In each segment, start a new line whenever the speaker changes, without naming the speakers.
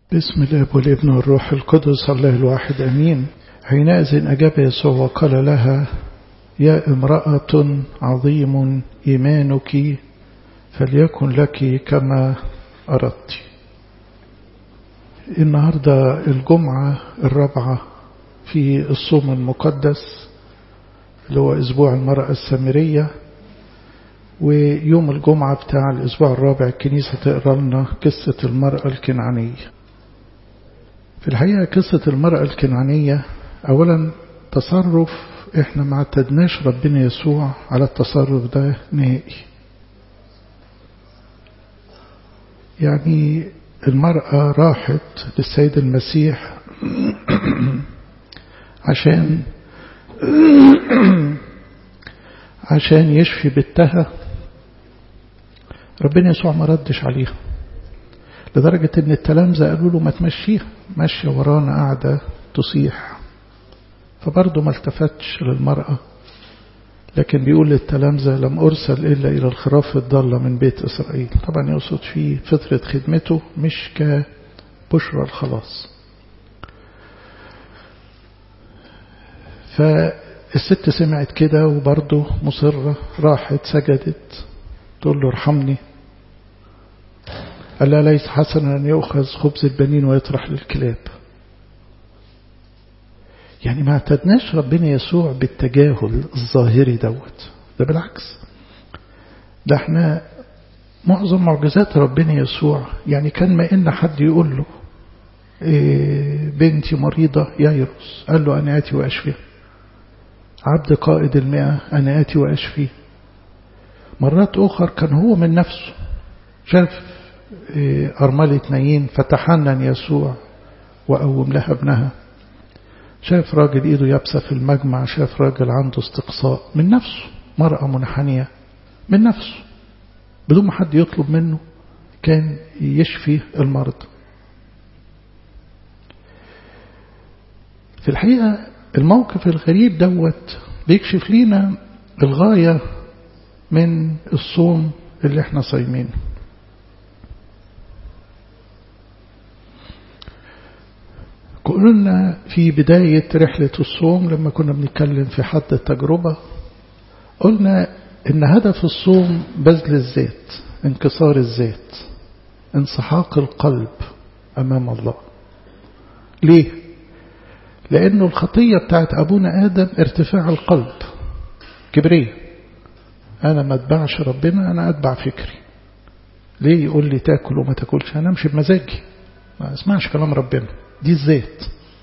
بسم الاب والابن والروح القدس الله الواحد امين حينئذ اجاب يسوع وقال لها يا امراه عظيم ايمانك فليكن لك كما اردت النهارده الجمعه الرابعه في الصوم المقدس اللي هو اسبوع المراه السامريه ويوم الجمعة بتاع الأسبوع الرابع الكنيسة تقرأ لنا قصة المرأة الكنعانية في الحقيقة قصة المرأة الكنعانية أولا تصرف احنا ما اعتدناش ربنا يسوع على التصرف ده نهائي يعني المرأة راحت للسيد المسيح عشان عشان يشفي بنتها ربنا يسوع ما ردش عليها لدرجة ان التلامذة قالوا له ما تمشيها ماشية ورانا قاعدة تصيح فبرضه ما التفتش للمرأة لكن بيقول للتلامذة لم أرسل إلا إلى الخراف الضالة من بيت إسرائيل طبعا يقصد فيه فترة خدمته مش كبشرى الخلاص فالست سمعت كده وبرضه مصرة راحت سجدت تقول له ارحمني قال لها ليس حسنا أن يؤخذ خبز البنين ويطرح للكلاب يعني ما اعتدناش ربنا يسوع بالتجاهل الظاهري دوت ده بالعكس ده احنا معظم معجزات ربنا يسوع يعني كان ما إن حد يقول له إيه بنتي مريضة يايروس قال له أنا آتي وأشفيها عبد قائد المئة أنا آتي وأشفيه مرات أخر كان هو من نفسه شاف أرملة نايين فتحنن يسوع وقوم لها ابنها شاف راجل إيده يابسة في المجمع شاف راجل عنده استقصاء من نفسه مرأة منحنية من نفسه بدون ما حد يطلب منه كان يشفي المرض في الحقيقة الموقف الغريب دوت بيكشف لينا الغاية من الصوم اللي احنا صايمينه قلنا في بداية رحلة الصوم لما كنا بنتكلم في حد التجربة قلنا ان هدف الصوم بذل الذات انكسار الذات انسحاق القلب امام الله ليه لانه الخطية بتاعت ابونا ادم ارتفاع القلب كبرية انا ما اتبعش ربنا انا اتبع فكري ليه يقول لي تاكل وما تاكلش انا امشي بمزاجي ما اسمعش كلام ربنا دي الذات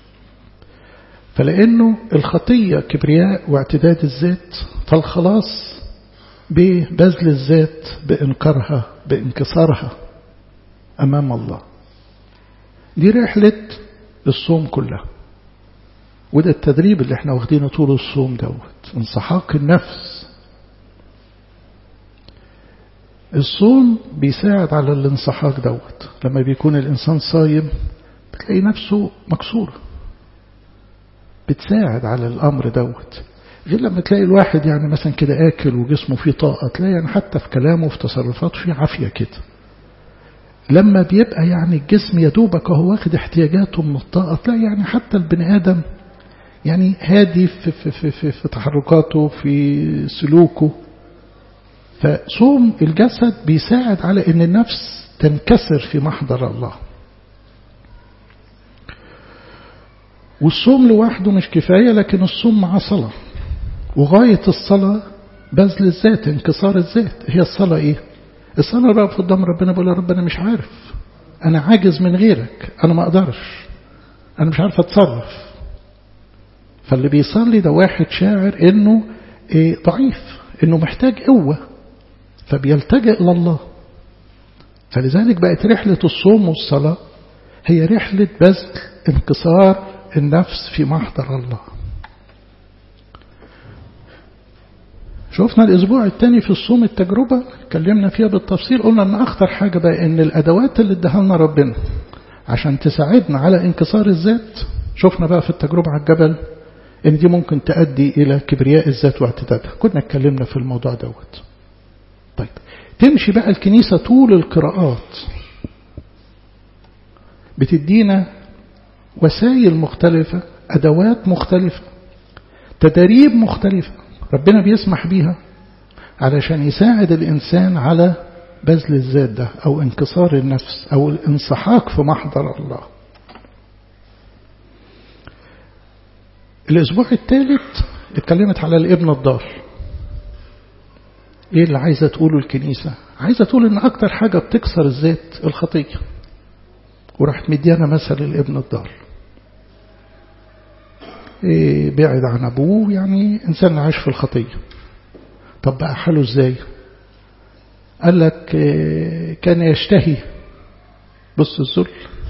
فلأنه الخطية كبرياء واعتداد الذات فالخلاص ببذل الذات بإنكارها بإنكسارها أمام الله دي رحلة الصوم كلها وده التدريب اللي احنا واخدينه طول الصوم دوت انسحاق النفس الصوم بيساعد على الانسحاق دوت لما بيكون الإنسان صايم بتلاقي نفسه مكسورة بتساعد على الأمر دوت غير لما تلاقي الواحد يعني مثلا كده آكل وجسمه فيه طاقة تلاقي يعني حتى في كلامه وفي تصرفاته فيه عافية كده لما بيبقى يعني الجسم يدوبك وهو واخد احتياجاته من الطاقة تلاقي يعني حتى البني آدم يعني هادي في, في, في, في, في تحركاته في سلوكه فصوم الجسد بيساعد على ان النفس تنكسر في محضر الله والصوم لوحده مش كفاية لكن الصوم مع صلاة وغاية الصلاة بذل الذات انكسار الذات هي الصلاة ايه الصلاة بقى قدام ربنا بقول يا رب انا مش عارف انا عاجز من غيرك انا ما اقدرش انا مش عارف اتصرف فاللي بيصلي ده واحد شاعر انه إيه ضعيف انه محتاج قوة فبيلتجئ لله فلذلك بقت رحلة الصوم والصلاة هي رحلة بذل انكسار النفس في محضر الله شفنا الأسبوع الثاني في الصوم التجربة اتكلمنا فيها بالتفصيل قلنا أن أخطر حاجة بقى أن الأدوات اللي اداها لنا ربنا عشان تساعدنا على انكسار الذات شفنا بقى في التجربة على الجبل أن دي ممكن تؤدي إلى كبرياء الذات واعتدادها كنا اتكلمنا في الموضوع دوت طيب تمشي بقى الكنيسة طول القراءات بتدينا وسائل مختلفة أدوات مختلفة تدريب مختلفة ربنا بيسمح بيها علشان يساعد الإنسان على بذل الذات ده أو انكسار النفس أو الانسحاق في محضر الله الأسبوع الثالث اتكلمت على الابن الضال ايه اللي عايزة تقوله الكنيسة عايزة تقول ان اكتر حاجة بتكسر الذات الخطية وراحت مديانا مثل الابن الضال إيه بعد عن ابوه يعني انسان عايش في الخطية طب بقى حاله ازاي قال لك إيه كان يشتهي بص الذل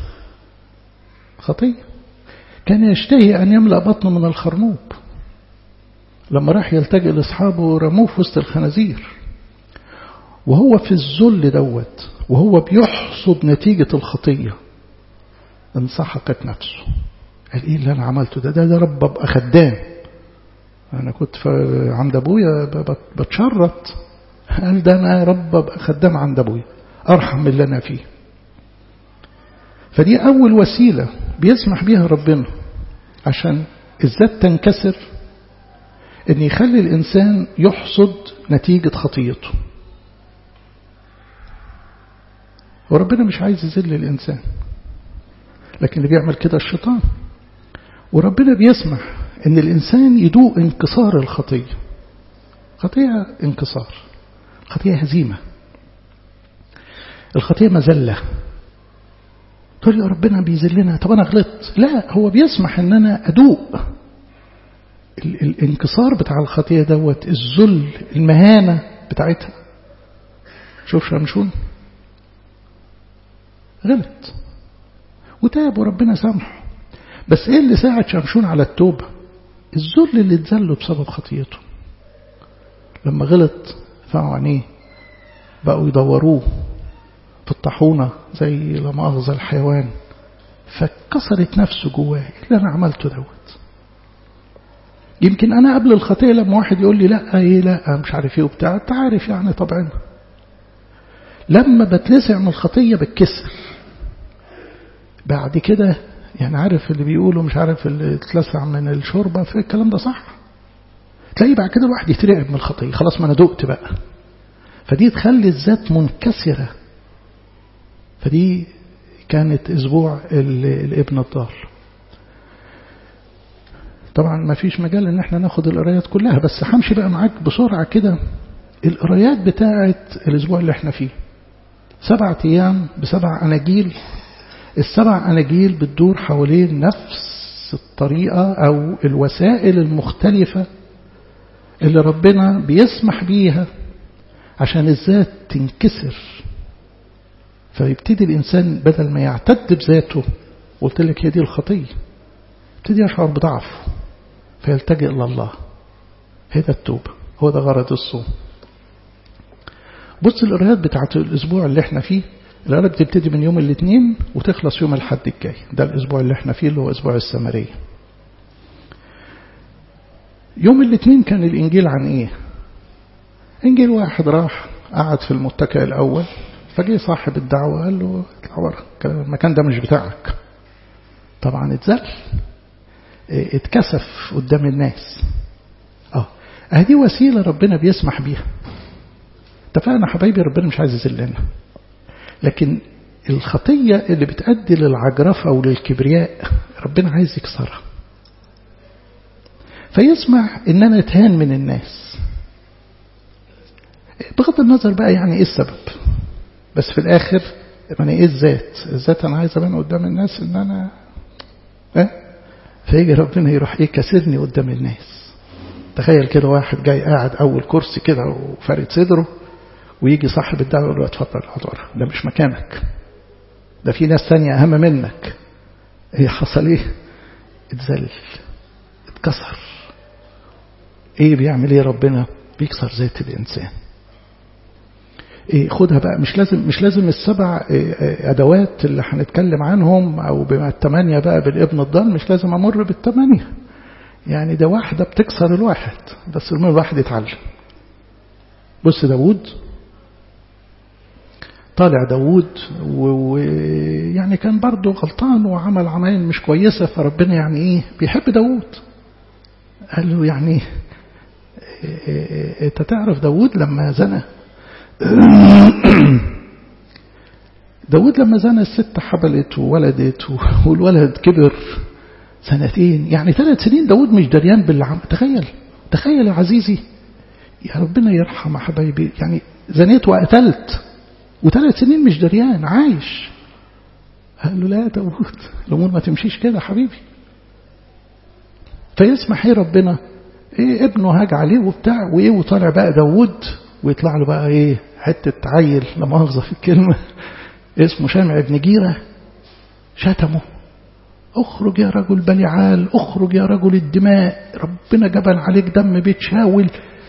خطية كان يشتهي أن يملأ بطنه من الخرنوب لما راح يلتجئ لأصحابه رموه في وسط الخنازير وهو في الذل دوت وهو بيحصد نتيجة الخطية انسحقت نفسه قال ايه اللي انا عملته ده ده, ده رب ابقى خدام انا كنت عند ابويا بتشرط قال ده انا رب ابقى خدام عند ابويا ارحم من اللي انا فيه فدي اول وسيله بيسمح بيها ربنا عشان الذات تنكسر ان يخلي الانسان يحصد نتيجه خطيته وربنا مش عايز يذل الانسان لكن اللي بيعمل كده الشيطان وربنا بيسمح ان الانسان يدوق انكسار الخطيه خطيه انكسار خطيه هزيمه الخطيه مذله تقول لي ربنا بيذلنا طب انا غلطت لا هو بيسمح ان انا ادوق ال الانكسار بتاع الخطيه دوت الذل المهانه بتاعتها شوف شمشون غلط وتاب وربنا سامحه بس ايه اللي ساعد شمشون على التوبة الذل اللي اتذله بسبب خطيته لما غلط فقعوا عينيه بقوا يدوروه في الطاحونة زي لما أغزى الحيوان فكسرت نفسه جواه اللي أنا عملته دوت يمكن أنا قبل الخطية لما واحد يقول لي لا إيه لا مش عارف إيه وبتاع أنت عارف يعني طبعا لما بتلسع من الخطية بتكسر بعد كده يعني عارف اللي بيقولوا مش عارف اللي اتلسع من الشوربة في الكلام ده صح تلاقي بعد كده الواحد يترعب من الخطية خلاص ما أنا دقت بقى فدي تخلي الذات منكسرة فدي كانت أسبوع الابن الضال طبعا ما فيش مجال ان احنا ناخد القرايات كلها بس همشي بقى معاك بسرعة كده القرايات بتاعة الأسبوع اللي احنا فيه سبعة أيام بسبع أناجيل السبع أناجيل بتدور حوالين نفس الطريقة أو الوسائل المختلفة اللي ربنا بيسمح بيها عشان الذات تنكسر فيبتدي الإنسان بدل ما يعتد بذاته قلت لك هي دي الخطية يبتدي يشعر بضعفه فيلتجئ إلى الله هي ده التوبة هو ده غرض الصوم بص القرايات بتاعت الأسبوع اللي احنا فيه القراءة بتبتدي من يوم الاثنين وتخلص يوم الحد الجاي ده الأسبوع اللي احنا فيه اللي هو أسبوع السمرية يوم الاثنين كان الإنجيل عن إيه إنجيل واحد راح قعد في المتكئ الأول فجي صاحب الدعوة قال له اطلع ورا المكان ده مش بتاعك طبعا اتزل اتكسف قدام الناس اه هذه وسيلة ربنا بيسمح بيها اتفقنا حبايبي ربنا مش عايز يذلنا لكن الخطية اللي بتأدي للعجرفة وللكبرياء ربنا عايز يكسرها فيسمح ان انا اتهان من الناس بغض النظر بقى يعني ايه السبب بس في الاخر يعني ايه الذات الذات انا عايز ابان قدام الناس ان انا اه فيجي ربنا يروح ايه كسرني قدام الناس تخيل كده واحد جاي قاعد اول كرسي كده وفارد صدره ويجي صاحب الدعوه يقول له اتفضل اقعد ورا ده مش مكانك ده في ناس ثانيه اهم منك هي حصل ايه اتذل اتكسر ايه بيعمل ايه ربنا بيكسر ذات الانسان إيه خدها بقى مش لازم مش لازم السبع ادوات اللي هنتكلم عنهم او بما الثمانيه بقى بالابن الضال مش لازم امر بالثمانيه يعني ده واحده بتكسر الواحد بس المهم الواحد يتعلم بص داوود طالع داود ويعني كان برضه غلطان وعمل عمايل مش كويسة فربنا يعني ايه بيحب داود قال له يعني انت تعرف داود لما زنى داود لما زنى الست حبلت وولدت والولد كبر سنتين يعني ثلاث سنين داود مش دريان باللي عمل تخيل تخيل يا عزيزي يا ربنا يرحم حبايبي يعني زنيت وقتلت وثلاث سنين مش دريان عايش قال له لا يا داود الأمور ما تمشيش كده حبيبي فيسمح ايه ربنا ايه ابنه هاج عليه وبتاع وايه وطالع بقى داود ويطلع له بقى ايه حتة عيل لا مؤاخذة في الكلمة اسمه شامع ابن جيرة شتمه اخرج يا رجل بلعال اخرج يا رجل الدماء ربنا جبل عليك دم بيت شاول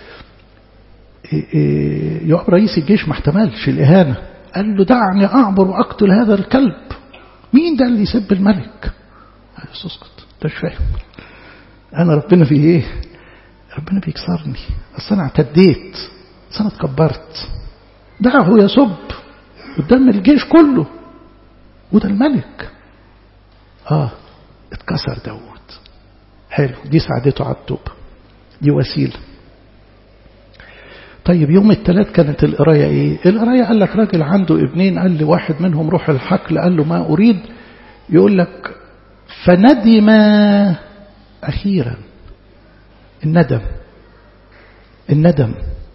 يقف رئيس الجيش ما احتملش الإهانة قال له دعني أعبر وأقتل هذا الكلب مين ده اللي يسب الملك قال له اسكت انت مش فاهم أنا ربنا في إيه ربنا بيكسرني أصل أنا اعتديت أصل أنا اتكبرت دعه يسب قدام الجيش كله وده الملك آه اتكسر داود حلو دي ساعدته على التوبة دي وسيله طيب يوم الثلاث كانت القراية ايه القراية قال لك راجل عنده ابنين قال لي واحد منهم روح الحقل قال له ما أريد يقول لك فندم أخيرا الندم الندم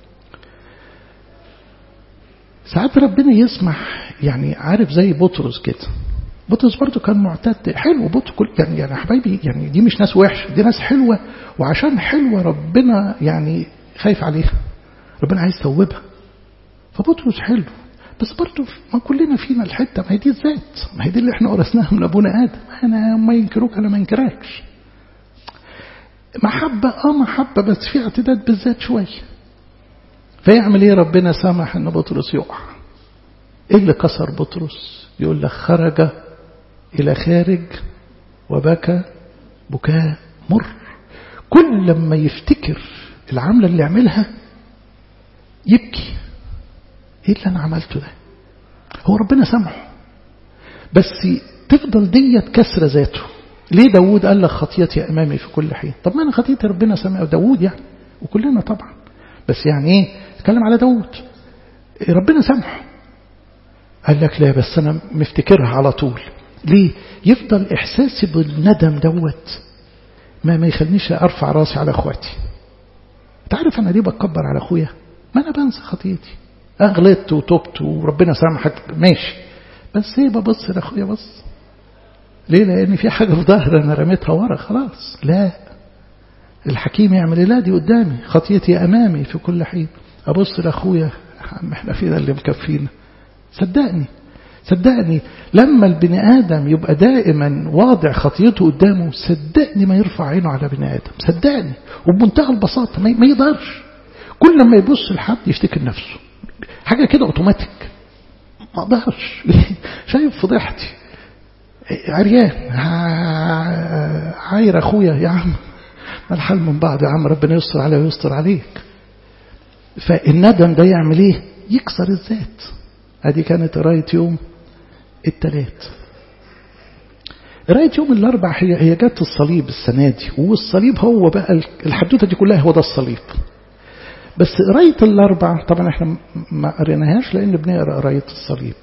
ساعات ربنا يسمح يعني عارف زي بطرس كده بطرس برضه كان معتد حلو بطرس كل يعني يعني حبايبي يعني دي مش ناس وحشه دي ناس حلوه وعشان حلوه ربنا يعني خايف عليها ربنا عايز توبها فبطرس حلو بس برضه ما كلنا فينا الحته ما هي دي الذات ما هي دي اللي احنا ورثناها من ابونا ادم انا ما ينكروك انا ما ينكركش محبه اه محبه بس في اعتداد بالذات شويه فيعمل ايه ربنا سمح ان بطرس يقع ايه اللي كسر بطرس يقول لك خرج الى خارج وبكى بكاء مر كل لما يفتكر العمله اللي عملها يبكي ايه اللي انا عملته ده هو ربنا سامحه بس تفضل ديت كسر ذاته ليه داود قال لك خطيتي امامي في كل حين طب ما انا خطيتي ربنا سامع داود يعني وكلنا طبعا بس يعني ايه اتكلم على داود ربنا سامحه قال لك لا بس انا مفتكرها على طول ليه يفضل احساسي بالندم دوت ما ما يخلينيش ارفع راسي على اخواتي تعرف انا ليه بتكبر على اخويا ما أنا بنسى خطيتي أغلطت وتبت وربنا سامحك ماشي بس إيه ببص لأخويا بص ليه لأن في حاجة في ظهري أنا رميتها ورا خلاص لا الحكيم يعمل إيه لا دي قدامي خطيتي أمامي في كل حين أبص لأخويا عم احنا فينا اللي مكفينا صدقني صدقني لما البني آدم يبقى دائما واضع خطيته قدامه صدقني ما يرفع عينه على بني آدم صدقني وبمنتهى البساطة ما يقدرش كل ما يبص لحد يفتكر نفسه حاجة كده اوتوماتيك ما اقدرش شايف فضيحتي عريان عاير اخويا يا عم ما الحال من بعض يا عم ربنا يستر عليه ويستر عليك فالندم ده يعمل ايه يكسر الذات ادي كانت قرايه يوم الثلاث قرايه يوم الاربع هي هي جت الصليب السنه دي والصليب هو بقى الحدوته دي كلها هو ده الصليب بس قراية الأربع طبعا احنا ما قريناهاش لأن بنقرا قراية الصليب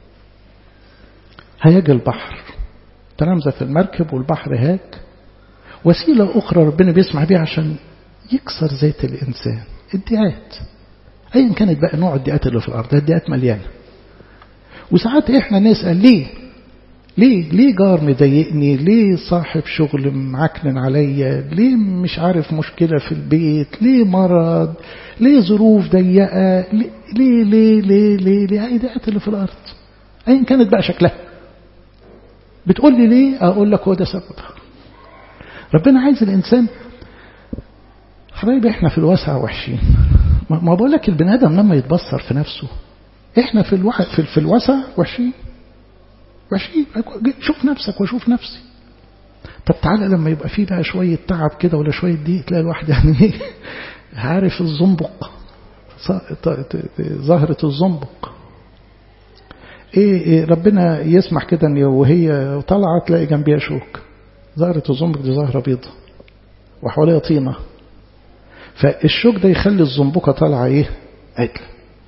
هياج البحر تلامذة في المركب والبحر هاج وسيلة أخرى ربنا بيسمح بيها عشان يكسر ذات الإنسان الدعاءات أيا كانت بقى نوع الدعاءات اللي في الأرض الدعاءات مليانة وساعات إحنا نسأل ليه ليه ليه جار مضايقني ليه صاحب شغل معكنن عليا ليه مش عارف مشكلة في البيت ليه مرض ليه ظروف ضيقة ليه ليه ليه ليه ليه, ليه هي دعاءات اللي في الأرض أيا كانت بقى شكلها بتقول لي ليه أقول لك هو ده سبب ربنا عايز الإنسان حبايبي احنا في الوسع وحشين ما بقول لك البني آدم لما يتبصر في نفسه احنا في الوح... في, في الوسع وحشين وحشين شوف نفسك وشوف نفسي طب تعالى لما يبقى فيه بقى شوية تعب كده ولا شوية دي تلاقي الواحد يعني ايه عارف الزنبق زهرة الزنبق إيه, إيه ربنا يسمح كده ان وهي طالعة تلاقي جنبيها شوك زهرة الزنبق دي زهرة بيضة وحواليها طينة فالشوك ده يخلي الزنبقة طالعة ايه عدل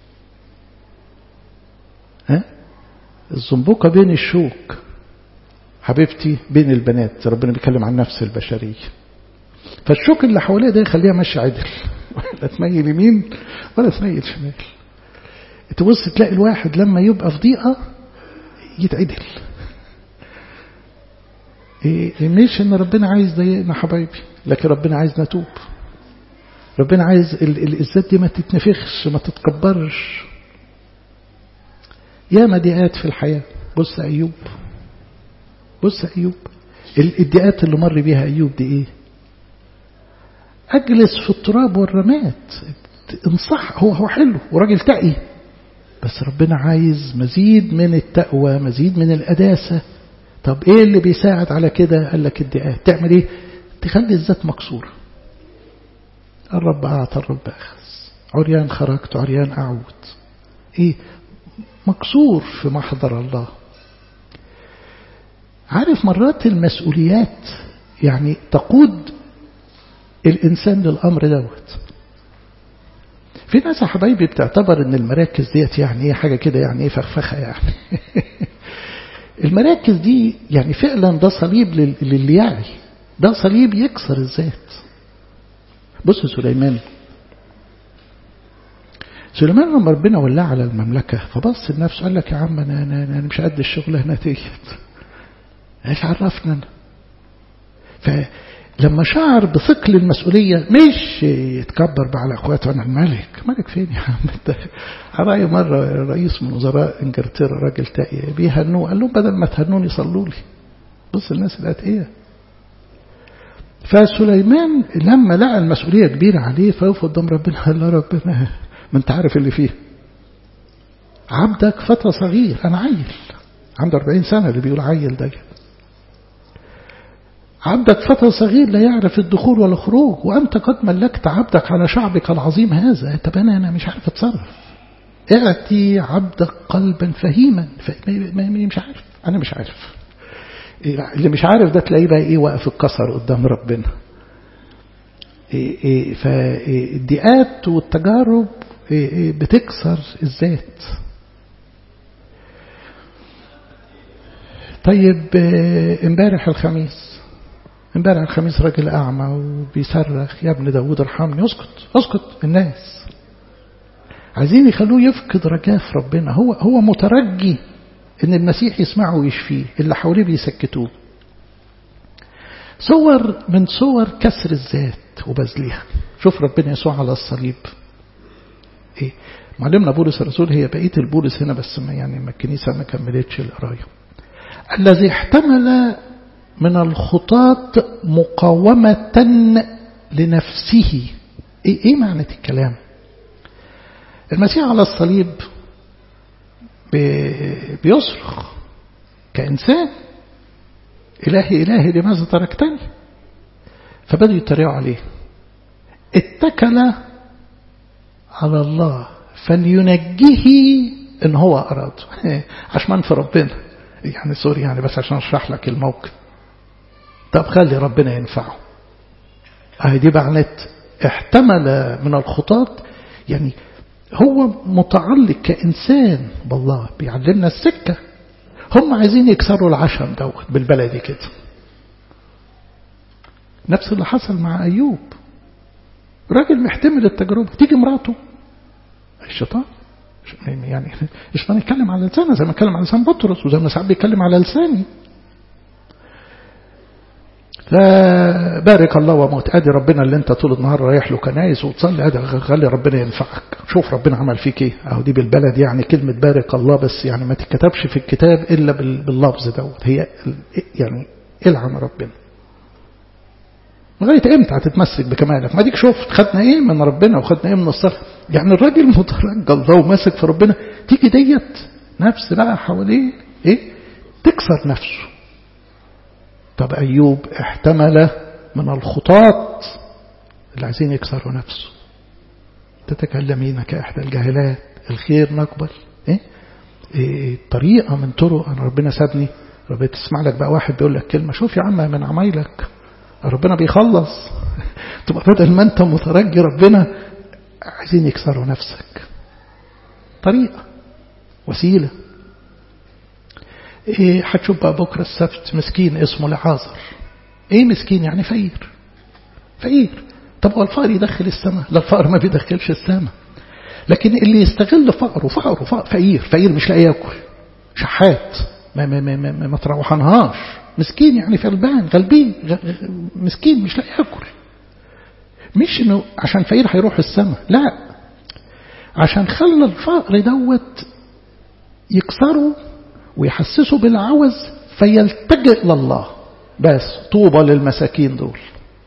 ها الزنبقة بين الشوك حبيبتي بين البنات ربنا بيتكلم عن نفس البشرية فالشوك اللي حواليها ده يخليها ماشية عدل لا تميل يمين ولا تميل شمال تبص تلاقي الواحد لما يبقى في ضيقة يتعدل إيه مش ان ربنا عايز ضايقنا حبايبي لكن ربنا عايز نتوب ربنا عايز الذات دي ما تتنفخش ما تتكبرش يا مديئات في الحياة بص أيوب بص أيوب الادعاءات اللي مر بيها أيوب دي إيه أجلس في التراب والرماد انصح هو هو حلو وراجل تقي بس ربنا عايز مزيد من التقوى مزيد من القداسة طب ايه اللي بيساعد على كده قال لك ادعاء تعمل ايه تخلي الذات مكسورة الرب أعطى الرب أخذ عريان خرجت عريان أعود ايه مكسور في محضر الله عارف مرات المسؤوليات يعني تقود الإنسان للأمر دوت في ناس يا حبايبي بتعتبر ان المراكز ديت يعني ايه حاجة كده يعني ايه فخفخة يعني المراكز دي يعني فعلا ده صليب للي يعي ده صليب يكسر الذات بص سليمان سليمان لما ربنا ولاه على المملكة فبص لنفسه قال لك يا عم أنا, أنا, أنا مش قد الشغلة هنا ديت ايش عرفنا أنا فلما شعر بثقل المسؤولية مش يتكبر بقى على أخواته أنا الملك ملك فين يا عم انت رأي مرة رئيس من وزراء انجلترا راجل تقي بيهنوه قال لهم بدل ما تهنوني صلوا لي بص الناس الأتقية فسليمان لما لقى المسؤولية كبيرة عليه فوقف قدام ربنا قال له ربنا ما انت عارف اللي فيه عبدك فتى صغير أنا عيل عنده 40 سنة اللي بيقول عيل ده عبدك فتى صغير لا يعرف الدخول ولا الخروج وأنت قد ملكت عبدك على شعبك العظيم هذا طب أنا أنا مش عارف أتصرف اعطي عبدك قلبا فهيما مش عارف أنا مش عارف اللي مش عارف ده تلاقيه بقى إيه واقف الكسر قدام ربنا إيه إيه فالضيقات والتجارب إيه بتكسر الذات طيب امبارح الخميس امبارح الخميس راجل أعمى وبيصرخ يا ابن داود ارحمني اسكت اسكت الناس عايزين يخلوه يفقد رجاه في ربنا هو هو مترجي ان المسيح يسمعه ويشفيه اللي حواليه بيسكتوه صور من صور كسر الذات وبذلها شوف ربنا يسوع على الصليب ايه معلمنا بولس الرسول هي بقيه البولس هنا بس ما يعني ما الكنيسه ما كملتش القرايه الذي احتمل من الخطاة مقاومة لنفسه ايه, إيه معنى الكلام المسيح على الصليب بيصرخ كإنسان إلهي إلهي لماذا تركتني فبدأوا يتريقوا عليه اتكل على الله فلينجيه ان هو أراد عشمان في ربنا يعني سوري يعني بس عشان اشرح لك الموقف طب خلي ربنا ينفعه اهي دي معنات احتمل من الخطاة يعني هو متعلق كإنسان بالله بيعلمنا السكة هم عايزين يكسروا العشم دوت بالبلدي كده نفس اللي حصل مع أيوب راجل محتمل التجربة تيجي مراته الشيطان يعني الشيطان يتكلم على لسانه زي ما اتكلم على لسان بطرس وزي ما ساعات بيتكلم على لساني فبارك الله وموت ادي ربنا اللي انت طول النهار رايح له كنايس وتصلي ادي خلي ربنا ينفعك شوف ربنا عمل فيك ايه اهو دي بالبلد يعني كلمة بارك الله بس يعني ما تتكتبش في الكتاب الا باللفظ دوت هي يعني العن ربنا لغاية امتى هتتمسك بكمالك ما ديك شفت خدنا ايه من ربنا وخدنا ايه من الصلاة يعني الراجل مترجى الله وماسك في ربنا تيجي ديت نفس بقى حواليه ايه تكسر نفسه طب أيوب احتمل من الخطاة اللي عايزين يكسروا نفسه تتكلمين كإحدى الجاهلات الخير نقبل إيه؟ إيه طريقة من طرق أنا ربنا سابني ربنا تسمع لك بقى واحد بيقول لك كلمة شوف يا عم من عمايلك ربنا بيخلص تبقى بدل ما أنت مترجي ربنا عايزين يكسروا نفسك طريقة وسيلة إيه هتشوف بقى بكرة السبت مسكين اسمه لعازر ايه مسكين يعني فقير فقير طب هو الفقر يدخل السماء لا الفقر ما بيدخلش السماء لكن اللي يستغل فقره فقره فقر فقير فقير مش لاقي ياكل شحات ما ما ما ما, ما, ما تروحنهاش مسكين يعني غلبان غلبين مسكين مش لاقي ياكل مش انه عشان فقير هيروح السماء لا عشان خلى الفقر دوت يكسره ويحسسه بالعوز فيلتجئ لله بس طوبى للمساكين دول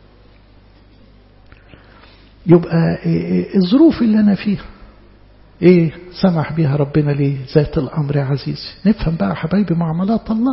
يبقى الظروف اللي أنا فيها إيه سمح بها ربنا ليه ذات الأمر يا عزيزي نفهم بقى حبايبي معاملات الله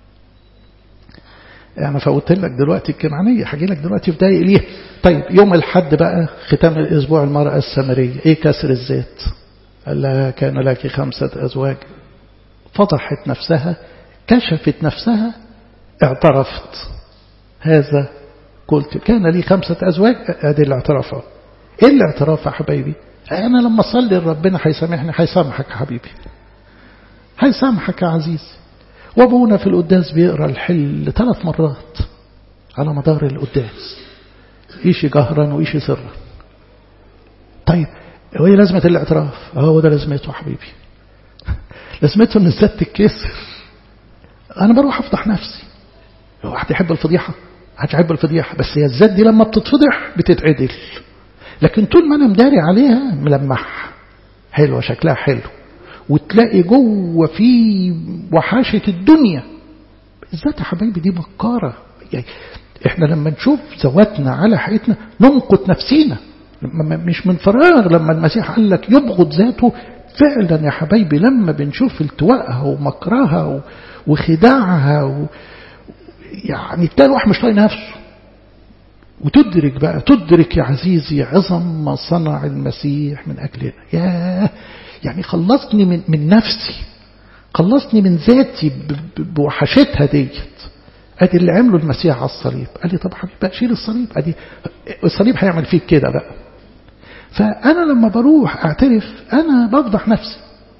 أنا فوت لك دلوقتي الكنعانية هاجي لك دلوقتي في دقايق ليه طيب يوم الحد بقى ختام الأسبوع المرأة السامرية إيه كسر الذات قال لها كان لك خمسة أزواج فضحت نفسها كشفت نفسها اعترفت هذا قلت كان لي خمسة أزواج هذه الاعتراف إيه الاعتراف يا حبايبي أنا لما أصلي لربنا هيسامحني هيسامحك يا حبيبي هيسامحك يا عزيزي وابونا في القداس بيقرأ الحل ثلاث مرات على مدار القداس إيشي جهرا وإيشي سرا طيب وإيه لازمة الاعتراف هو ده لازمته يا حبيبي لازمته ان الذات تتكسر انا بروح افضح نفسي لو واحد يحب الفضيحة محدش يحب الفضيحة بس هي الذات دي لما بتتفضح بتتعدل لكن طول ما انا مداري عليها ملمح حلوة شكلها حلو وتلاقي جوه في وحاشة الدنيا الذات يا حبايبي دي مكارة يعني احنا لما نشوف ذواتنا على حقيقتنا ننقط نفسينا مش من فراغ لما المسيح قال لك يبغض ذاته فعلا يا حبايبي لما بنشوف التواءها ومكرها وخداعها و... يعني تلاقي الواحد مش طايق نفسه وتدرك بقى تدرك يا عزيزي عظم ما صنع المسيح من أجلنا يا يعني خلصني من, من نفسي خلصني من ذاتي بوحشتها ديت ادي اللي عمله المسيح على الصليب قال لي طب حبيبي شيل الصليب ادي الصليب هيعمل فيك كده بقى فانا لما بروح اعترف انا بفضح نفسي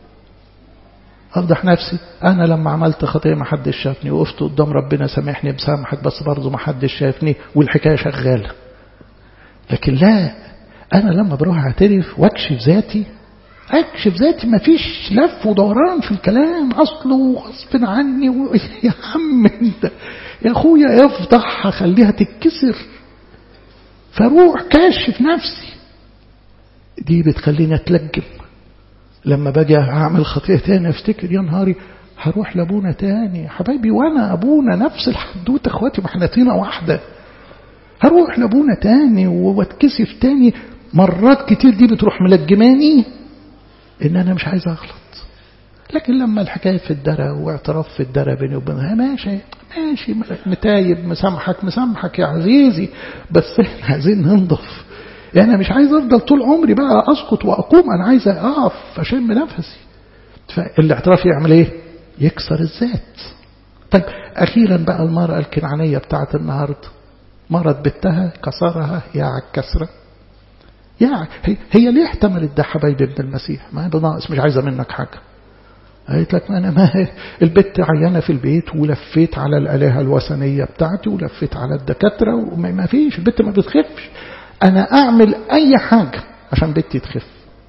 أفضح نفسي أنا لما عملت خطية ما حدش شافني وقفت قدام ربنا سامحني بسامحك بس برضه ما حدش شافني والحكاية شغالة لكن لا أنا لما بروح أعترف واكشف ذاتي أكشف ذاتي ما فيش لف ودوران في الكلام أصله غصب عني و... يا عم انت يا أخويا افضح خليها تتكسر فروح كاشف نفسي دي بتخليني أتلجم لما باجي اعمل خطيئه تاني افتكر يا نهاري هروح لابونا تاني حبايبي وانا ابونا نفس الحدوته اخواتي ما احنا طينه واحده هروح لابونا تاني واتكسف تاني مرات كتير دي بتروح ملجماني ان انا مش عايز اغلط لكن لما الحكايه في الدرى واعتراف في الدرى بيني وبينها ماشي ماشي متايب مسامحك مسامحك يا عزيزي بس احنا عايزين ننضف يعني مش عايز أفضل طول عمري بقى أسقط وأقوم أنا عايز أقف أشم نفسي فالاعتراف يعمل إيه يكسر الذات طيب أخيرا بقى المرأة الكنعانية بتاعت النهاردة مرض بنتها كسرها يا عالكسرة يا هي, هي ليه احتملت ده حبايبي ابن المسيح ما بناقص مش عايزة منك حاجة قالت لك أنا ما البت عيانة في البيت ولفيت على الآلهة الوثنية بتاعتي ولفيت على الدكاترة وما فيش البت ما بتخفش أنا أعمل أي حاجة عشان بنتي تخف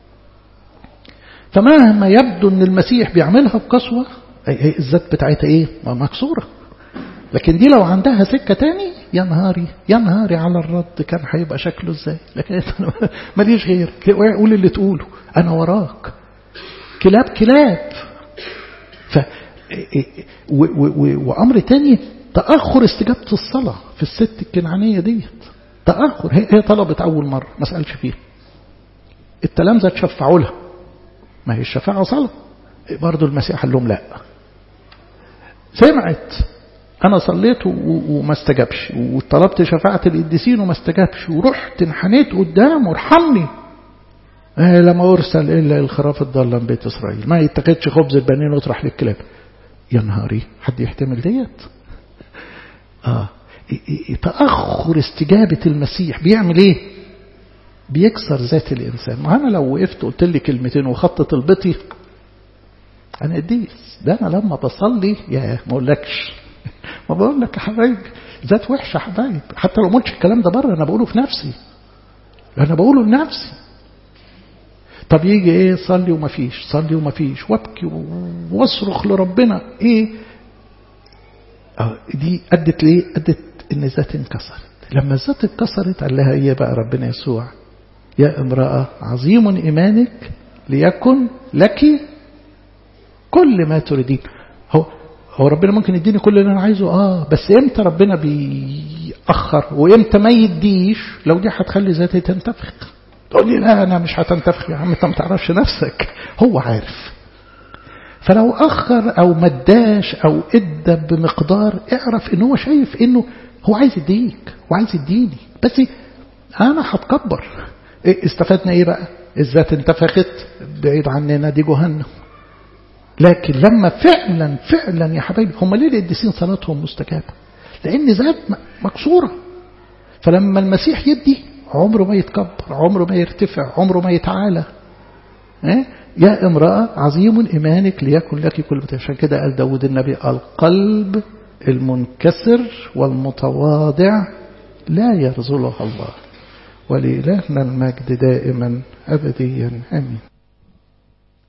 فمهما يبدو أن المسيح بيعملها بقسوة الذات بتاعتها إيه؟ ما مكسورة لكن دي لو عندها سكة تاني يا نهاري يا نهاري على الرد كان هيبقى شكله ازاي لكن ماليش غير قول اللي تقوله أنا وراك كلاب كلاب ف و و و وأمر تاني تأخر استجابة الصلاة في الست الكنعانية ديت تأخر هي, هي طلبت أول مرة ما سألش فيها التلامذة تشفعوا لها ما هي الشفاعة صلاة برضو المسيح قال لهم لا سمعت أنا صليت وما استجابش وطلبت شفاعة القديسين وما استجابش ورحت انحنيت قدامه ارحمني آه لما أرسل إلا الخراف الضالة من بيت إسرائيل ما يتخذش خبز البنين ويطرح للكلاب يا نهاري حد يحتمل ديت آه تأخر استجابة المسيح بيعمل إيه بيكسر ذات الإنسان ما أنا لو وقفت قلت لي كلمتين وخطت البطي أنا قديس ده أنا لما بصلي يا ما أقولكش ما بقول لك يا حبايبي ذات وحشة يا حبايب حتى لو ما قلتش الكلام ده بره أنا بقوله في نفسي أنا بقوله لنفسي طب يجي ايه صلي وما فيش صلي وما فيش وابكي واصرخ لربنا ايه اه دي ادت ليه ادت ان الذات انكسرت لما الذات اتكسرت قال لها ايه بقى ربنا يسوع يا امرأة عظيم إيمانك ليكن لك كل ما تريدين هو هو ربنا ممكن يديني كل اللي انا عايزه اه بس امتى ربنا بيأخر وامتى ما يديش لو دي هتخلي ذاتي تنتفخ تقول لي لا انا مش هتنتفخ يا عم انت ما تعرفش نفسك هو عارف فلو اخر او مداش او ادى بمقدار اعرف ان هو شايف انه هو عايز يديك وعايز يديني بس انا هتكبر إيه استفدنا ايه بقى الذات انتفخت بعيد عننا دي جهنم لكن لما فعلا فعلا يا حبايبي هم ليه القديسين صلاتهم مستجابه لان ذات مكسوره فلما المسيح يدي عمره ما يتكبر عمره ما يرتفع عمره ما يتعالى إيه؟ يا امرأة عظيم إيمانك ليكن لك كل ما عشان كده قال داود النبي القلب المنكسر والمتواضع لا يرزلها الله ولإلهنا المجد دائما أبديا آمين